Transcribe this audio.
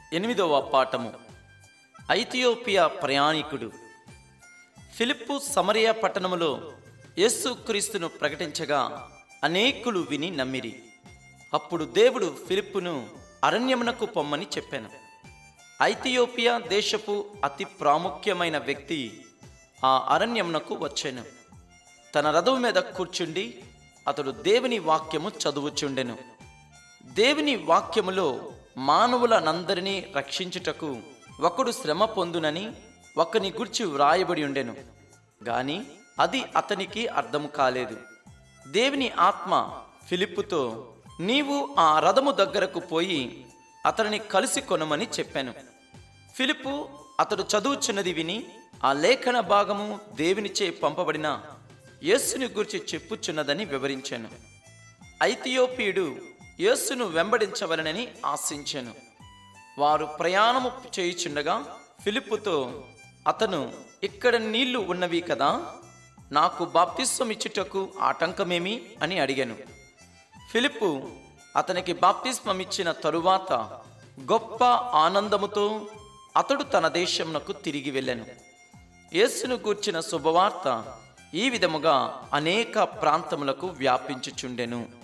ఎనిమిదవ పాఠము ఐథియోపియా ప్రయాణికుడు ఫిలిప్పు సమరియా పట్టణములో యేసుక్రీస్తును ప్రకటించగా అనేకులు విని నమ్మిరి అప్పుడు దేవుడు ఫిలిప్పును అరణ్యమునకు పొమ్మని చెప్పాను ఐథియోపియా దేశపు అతి ప్రాముఖ్యమైన వ్యక్తి ఆ అరణ్యమునకు వచ్చాను తన రథము మీద కూర్చుండి అతడు దేవుని వాక్యము చదువుచుండెను దేవుని వాక్యములో మానవులనందరినీ రక్షించుటకు ఒకడు శ్రమ పొందునని ఒకని గుర్చి వ్రాయబడి ఉండెను గాని అది అతనికి అర్థం కాలేదు దేవుని ఆత్మ ఫిలిప్పుతో నీవు ఆ రథము దగ్గరకు పోయి అతనిని కలిసి కొనమని చెప్పాను ఫిలిప్పు అతడు చదువుచున్నది విని ఆ లేఖన భాగము దేవునిచే పంపబడిన యేసుని గురించి చెప్పుచున్నదని వివరించాను ఐథియోపియుడు యేసును వెంబడించవలనని ఆశించాను వారు ప్రయాణము చేయుచుండగా ఫిలిప్పుతో అతను ఇక్కడ నీళ్లు ఉన్నవి కదా నాకు బాప్తిస్వం ఇచ్చుటకు ఆటంకమేమి అని అడిగాను ఫిలిప్పు అతనికి బాప్తిస్మం ఇచ్చిన తరువాత గొప్ప ఆనందముతో అతడు తన దేశమునకు తిరిగి వెళ్ళాను యేసును గూర్చిన శుభవార్త ఈ విధముగా అనేక ప్రాంతములకు వ్యాపించుచుండెను